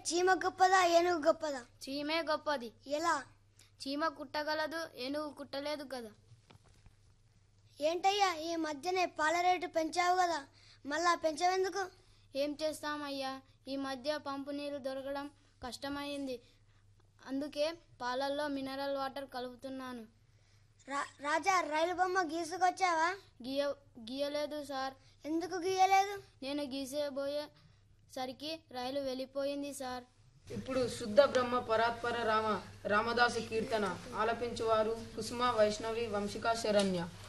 చీమ గొప్పదా ఏనుగు గొప్పదా చీమే గొప్పది ఎలా చీమ కుట్టగలదు ఏనుగు కుట్టలేదు కదా ఏంటయ్యా ఈ మధ్యనే పాల రేటు పెంచావు కదా మళ్ళా పెంచవెందుకు ఏం చేస్తామయ్యా ఈ మధ్య పంపు నీరు దొరకడం కష్టమైంది అందుకే పాలల్లో మినరల్ వాటర్ కలుపుతున్నాను రా- రాజా రైలు బొమ్మ గీసుకొచ్చావా గీయ గీయలేదు సార్ ఎందుకు గీయలేదు నేను గీసేబోయే సరికి రైలు వెళ్ళిపోయింది సార్ ఇప్పుడు శుద్ధ బ్రహ్మ పరాత్పర రామ రామదాసు కీర్తన ఆలపించువారు కుసుమ వైష్ణవి వంశిక శరణ్య